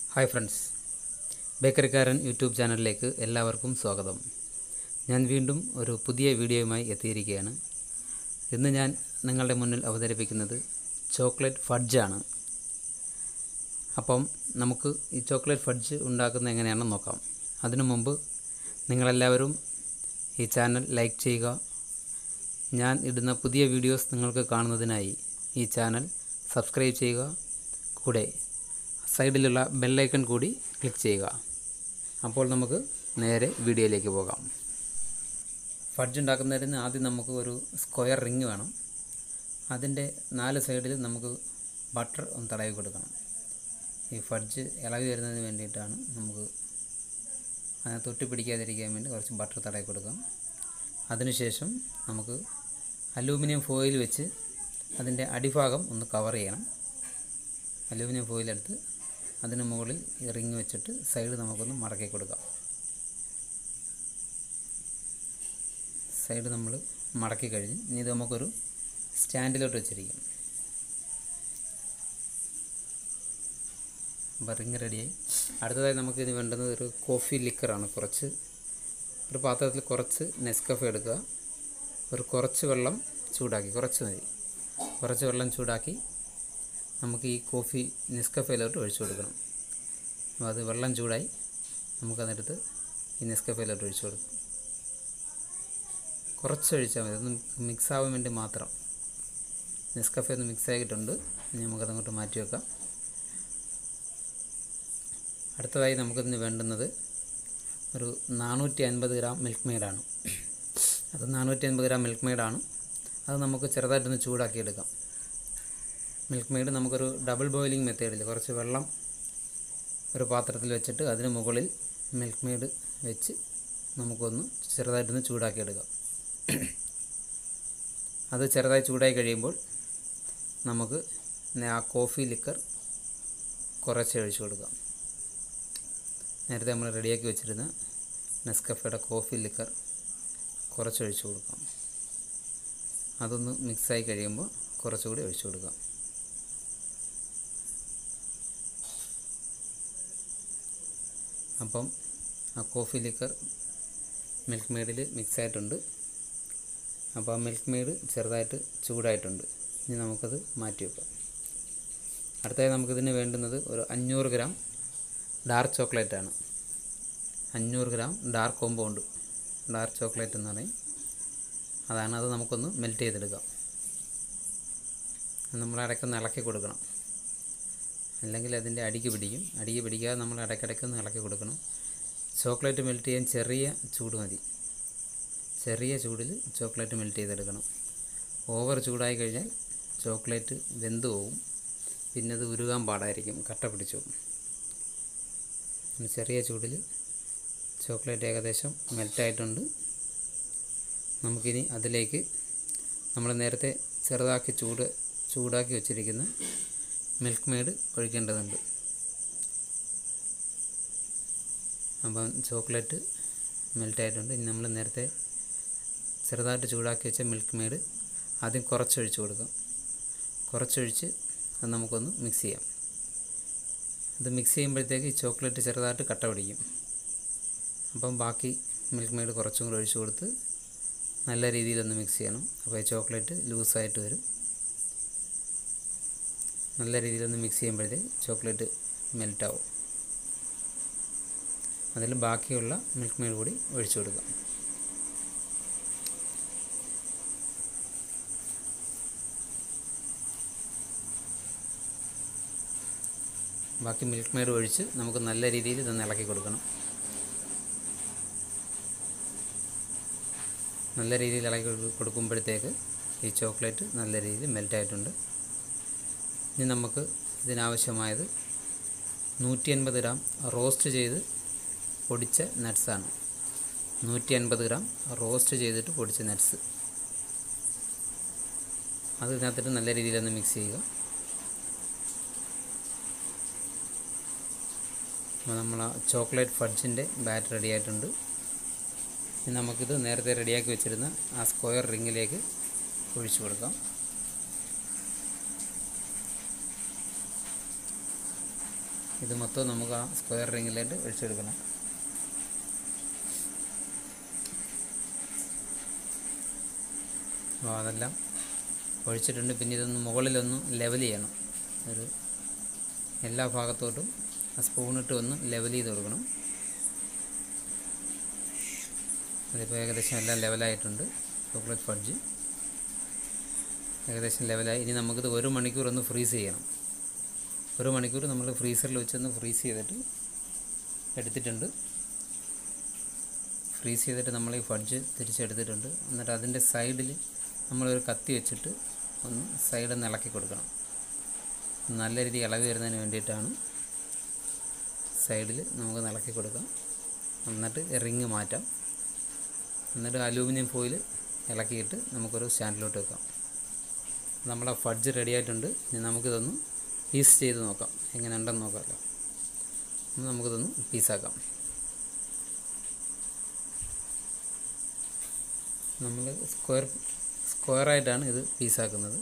hi friends ബേക്കറിക്കാരൻ YouTube ചാനലിലേക്ക് എല്ലാവർക്കും സ്വാഗതം ഞാൻ വീണ്ടും ഒരു പുതിയ വീഡിയോയുമായി എത്തിയിരിക്കുകയാണ് ഇന്ന് ഞാൻ നിങ്ങളുടെ മുന്നിൽ അവതരിപ്പിക്കുന്നത് ചോക്ലേറ്റ് ഫഡ്ജാണ് അപ്പം നമുക്ക് ഈ ചോക്ലേറ്റ് ഫഡ്ജ് ഉണ്ടാക്കുന്നത് എങ്ങനെയാണെന്ന് നോക്കാം അതിനു മുമ്പ് നിങ്ങളെല്ലാവരും ഈ ചാനൽ ലൈക്ക് ചെയ്യുക ഞാൻ ഇടുന്ന പുതിയ വീഡിയോസ് നിങ്ങൾക്ക് കാണുന്നതിനായി ഈ ചാനൽ സബ്സ്ക്രൈബ് ചെയ്യുക കൂടെ സൈഡിലുള്ള ബെല്ലൈക്കൺ കൂടി ക്ലിക്ക് ചെയ്യുക അപ്പോൾ നമുക്ക് നേരെ വീഡിയോയിലേക്ക് പോകാം ഫഡ്ജ് ഉണ്ടാക്കുന്നതിന് ആദ്യം നമുക്ക് ഒരു സ്ക്വയർ റിങ് വേണം അതിൻ്റെ നാല് സൈഡിൽ നമുക്ക് ബട്ടർ ഒന്ന് തടവി കൊടുക്കണം ഈ ഫഡ്ജ് ഇളകി വരുന്നതിന് വേണ്ടിയിട്ടാണ് നമുക്ക് അതിനെ തൊട്ടി പിടിക്കാതിരിക്കാൻ വേണ്ടി കുറച്ച് ബട്ടർ തടവി കൊടുക്കാം അതിനുശേഷം നമുക്ക് അലൂമിനിയം ഫോയിൽ വെച്ച് അതിൻ്റെ അടിഭാഗം ഒന്ന് കവർ ചെയ്യണം അലൂമിനിയം ഫോയിലെടുത്ത് അതിന് മുകളിൽ ഈ റിങ് വെച്ചിട്ട് സൈഡ് നമുക്കൊന്ന് മടക്കി കൊടുക്കാം സൈഡ് നമ്മൾ മടക്കി കഴിഞ്ഞ് ഇനി ഇത് നമുക്കൊരു സ്റ്റാൻഡിലോട്ട് വെച്ചിരിക്കും അപ്പോൾ റിങ് റെഡിയായി അടുത്തതായി നമുക്ക് ഇനി വേണ്ടത് ഒരു കോഫി ലിക്കറാണ് കുറച്ച് ഒരു പാത്രത്തിൽ കുറച്ച് നെസ്കഫ എടുക്കുക ഒരു കുറച്ച് വെള്ളം ചൂടാക്കി കുറച്ച് മതി കുറച്ച് വെള്ളം ചൂടാക്കി നമുക്ക് ഈ കോഫി നെസ്കഫയിലോട്ട് ഒഴിച്ചു കൊടുക്കണം അപ്പോൾ അത് വെള്ളം ചൂടായി നമുക്കതെടുത്ത് ഈ നെസ്കഫയിലോട്ട് ഒഴിച്ചു കൊടുക്കും കുറച്ച് ഒഴിച്ചാൽ മതി ഒന്ന് മിക്സ് ആവാൻ വേണ്ടി മാത്രം നെസ്കഫെ ഒന്ന് മിക്സ് ആക്കിയിട്ടുണ്ട് ഇനി നമുക്കതങ്ങോട്ട് മാറ്റി വെക്കാം അടുത്തതായി നമുക്കിതിന് വേണ്ടുന്നത് ഒരു നാനൂറ്റി അൻപത് ഗ്രാം മിൽക്ക് മെയ്ഡാണ് അത് നാനൂറ്റി അൻപത് ഗ്രാം മിൽക്ക് മെയ്ഡാണ് അത് നമുക്ക് ചെറുതായിട്ടൊന്ന് ചൂടാക്കി എടുക്കാം മിൽക്ക് മെയ്ഡ് നമുക്കൊരു ഡബിൾ ബോയിലിംഗ് മെത്തേഡിൽ കുറച്ച് വെള്ളം ഒരു പാത്രത്തിൽ വെച്ചിട്ട് അതിന് മുകളിൽ മിൽക്ക് മെയ്ഡ് വെച്ച് നമുക്കൊന്ന് ചെറുതായിട്ടൊന്ന് ചൂടാക്കി എടുക്കാം അത് ചെറുതായി ചൂടായി കഴിയുമ്പോൾ നമുക്ക് ആ കോഫി ലിക്കർ കുറച്ച് ഒഴിച്ചു കൊടുക്കാം നേരത്തെ നമ്മൾ റെഡിയാക്കി വെച്ചിരുന്ന നെസ്കഫയുടെ കോഫി ലിക്കർ കുറച്ച് ഒഴിച്ചു കൊടുക്കാം അതൊന്ന് മിക്സായി കഴിയുമ്പോൾ കുറച്ചുകൂടി ഒഴിച്ചു കൊടുക്കാം അപ്പം ആ കോഫി ലിക്കർ മിൽക്ക് മെയ്ഡിൽ മിക്സ് ആയിട്ടുണ്ട് അപ്പോൾ ആ മിൽക്ക് മെയ്ഡ് ചെറുതായിട്ട് ചൂടായിട്ടുണ്ട് ഇനി നമുക്കത് മാറ്റി വെക്കാം അടുത്തതായി നമുക്കിതിന് വേണ്ടുന്നത് ഒരു അഞ്ഞൂറ് ഗ്രാം ഡാർക്ക് ചോക്ലേറ്റ് ആണ് അഞ്ഞൂറ് gram dark compound dark chocolate എന്ന് പറയും അതാണ് അത് നമുക്കൊന്ന് മെൽറ്റ് ചെയ്തെടുക്കാം നമ്മൾ ഇടയ്ക്കൊന്ന് ഇളക്കി കൊടുക്കണം അല്ലെങ്കിൽ അതിൻ്റെ അടിക്ക് പിടിക്കും അടിക്ക് പിടിക്കാതെ നമ്മൾ ഇടയ്ക്കിടയ്ക്കൊന്ന് ഇളക്കി കൊടുക്കണം ചോക്ലേറ്റ് മെൽറ്റ് ചെയ്യാൻ ചെറിയ ചൂട് മതി ചെറിയ ചൂടിൽ ചോക്ലേറ്റ് മെൽറ്റ് ചെയ്തെടുക്കണം ഓവർ ചൂടായി കഴിഞ്ഞാൽ ചോക്ലേറ്റ് വെന്ത് പോകും പിന്നെ അത് ഉരുകാൻ പാടായിരിക്കും കട്ട പിടിച്ചു പോകും ചെറിയ ചൂടിൽ ചോക്ലേറ്റ് ഏകദേശം മെൽറ്റായിട്ടുണ്ട് നമുക്കിനി അതിലേക്ക് നമ്മൾ നേരത്തെ ചെറുതാക്കി ചൂട് ചൂടാക്കി വെച്ചിരിക്കുന്ന മിൽക്ക് മെയ്ഡ് ഒഴിക്കേണ്ടതുണ്ട് അപ്പം ചോക്ലേറ്റ് മെൽറ്റായിട്ടുണ്ട് ഇനി നമ്മൾ നേരത്തെ ചെറുതായിട്ട് ചൂടാക്കി വെച്ച മിൽക്ക് മെയ്ഡ് ആദ്യം കുറച്ചൊഴിച്ച് കൊടുക്കാം കുറച്ചൊഴിച്ച് അത് നമുക്കൊന്ന് മിക്സ് ചെയ്യാം അത് മിക്സ് ചെയ്യുമ്പോഴത്തേക്ക് ഈ ചോക്ലേറ്റ് ചെറുതായിട്ട് കട്ട പിടിക്കും അപ്പം ബാക്കി മിൽക്ക് മെയ്ഡ് കുറച്ചും കൂടി ഒഴിച്ചു കൊടുത്ത് നല്ല രീതിയിലൊന്ന് മിക്സ് ചെയ്യണം അപ്പോൾ ഈ ചോക്ലേറ്റ് ലൂസായിട്ട് വരും നല്ല രീതിയിലൊന്ന് മിക്സ് ചെയ്യുമ്പോഴത്തേക്ക് ചോക്ലേറ്റ് മെൽറ്റാവും അതിൽ ബാക്കിയുള്ള മിൽക്ക് മെയ്ഡ് കൂടി ഒഴിച്ചു കൊടുക്കാം ബാക്കി മിൽക്ക് മെയ്ഡ് ഒഴിച്ച് നമുക്ക് നല്ല രീതിയിൽ ഇതൊന്ന് ഇളക്കി കൊടുക്കണം നല്ല രീതിയിൽ ഇളക്കി കൊടുക്കുമ്പോഴത്തേക്ക് ഈ ചോക്ലേറ്റ് നല്ല രീതിയിൽ മെൽറ്റായിട്ടുണ്ട് ഇനി നമുക്ക് ഇതിനാവശ്യമായത് നൂറ്റി അൻപത് ഗ്രാം റോസ്റ്റ് ചെയ്ത് പൊടിച്ച നട്ട്സാണ് നൂറ്റി അൻപത് ഗ്രാം റോസ്റ്റ് ചെയ്തിട്ട് പൊടിച്ച നട്ട്സ് അത് ഇതിനകത്തിട്ട് നല്ല രീതിയിലൊന്ന് മിക്സ് ചെയ്യുക അപ്പോൾ നമ്മൾ ആ ചോക്ലേറ്റ് ഫഡ്ജിൻ്റെ ബാറ്റർ റെഡി ആയിട്ടുണ്ട് ഇനി നമുക്കിത് നേരത്തെ റെഡിയാക്കി വെച്ചിരുന്ന ആ സ്ക്വയർ റിങ്ങിലേക്ക് ഒഴിച്ചു കൊടുക്കാം ഇത് മൊത്തം നമുക്ക് ആ സ്ക്വയർ റിങ്ങിലേക്ക് ഒഴിച്ചെടുക്കണം അപ്പോൾ അതെല്ലാം ഒഴിച്ചിട്ടുണ്ട് പിന്നെ ഇതൊന്ന് മുകളിലൊന്ന് ലെവൽ ചെയ്യണം ഒരു എല്ലാ ഭാഗത്തോട്ടും ആ സ്പൂണിട്ട് ഒന്ന് ലെവൽ ചെയ്ത് കൊടുക്കണം അതിപ്പോൾ ഏകദേശം എല്ലാം ലെവലായിട്ടുണ്ട് ചോക്ലേറ്റ് ഫഡ്ജ് ഏകദേശം ലെവലായി ഇനി നമുക്കിത് ഒരു മണിക്കൂർ ഒന്ന് ഫ്രീസ് ചെയ്യണം ഒരു മണിക്കൂർ നമ്മൾ ഫ്രീസറിൽ വെച്ചൊന്ന് ഫ്രീസ് ചെയ്തിട്ട് എടുത്തിട്ടുണ്ട് ഫ്രീസ് ചെയ്തിട്ട് നമ്മൾ ഈ ഫഡ്ജ് തിരിച്ചെടുത്തിട്ടുണ്ട് എന്നിട്ട് അതിൻ്റെ സൈഡിൽ നമ്മളൊരു കത്തി വെച്ചിട്ട് ഒന്ന് സൈഡൊന്ന് ഇളക്കി കൊടുക്കണം നല്ല രീതിയിൽ ഇളകി വരുന്നതിന് വേണ്ടിയിട്ടാണ് സൈഡിൽ നമുക്ക് ഇളക്കി കൊടുക്കാം എന്നിട്ട് റിങ് മാറ്റാം എന്നിട്ട് അലൂമിനിയം ഫോയിൽ ഇളക്കിയിട്ട് നമുക്കൊരു സ്റ്റാൻഡിലോട്ട് വെക്കാം നമ്മളെ ഫഡ്ജ് റെഡി ആയിട്ടുണ്ട് ഇനി നമുക്കിതൊന്ന് പീസ് ചെയ്ത് നോക്കാം എങ്ങനെ ഉണ്ടെന്ന് നോക്കാമല്ലോ ഒന്ന് നമുക്കിതൊന്ന് പീസാക്കാം നമ്മൾ സ്ക്വയർ സ്ക്വയറായിട്ടാണ് ഇത് പീസാക്കുന്നത്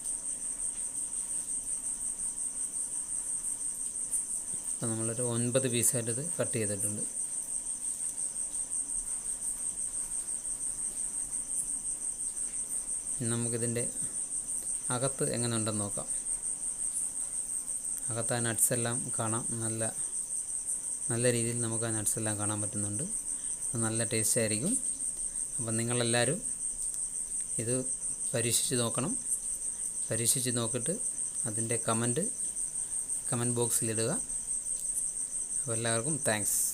അപ്പോൾ നമ്മളൊരു ഒൻപത് പീസായിട്ട് ഇത് കട്ട് ചെയ്തിട്ടുണ്ട് ഇനി നമുക്കിതിൻ്റെ അകത്ത് എങ്ങനെ ഉണ്ടെന്ന് നോക്കാം അകത്ത് ആ നട്ട്സ് എല്ലാം കാണാം നല്ല നല്ല രീതിയിൽ നമുക്ക് ആ നട്ട്സ് എല്ലാം കാണാൻ പറ്റുന്നുണ്ട് അത് നല്ല ടേസ്റ്റ് ആയിരിക്കും അപ്പം നിങ്ങളെല്ലാവരും ഇത് പരീക്ഷിച്ച് നോക്കണം പരീക്ഷിച്ച് നോക്കിയിട്ട് അതിൻ്റെ കമൻറ്റ് കമൻറ്റ് ബോക്സിലിടുക അപ്പോൾ എല്ലാവർക്കും താങ്ക്സ്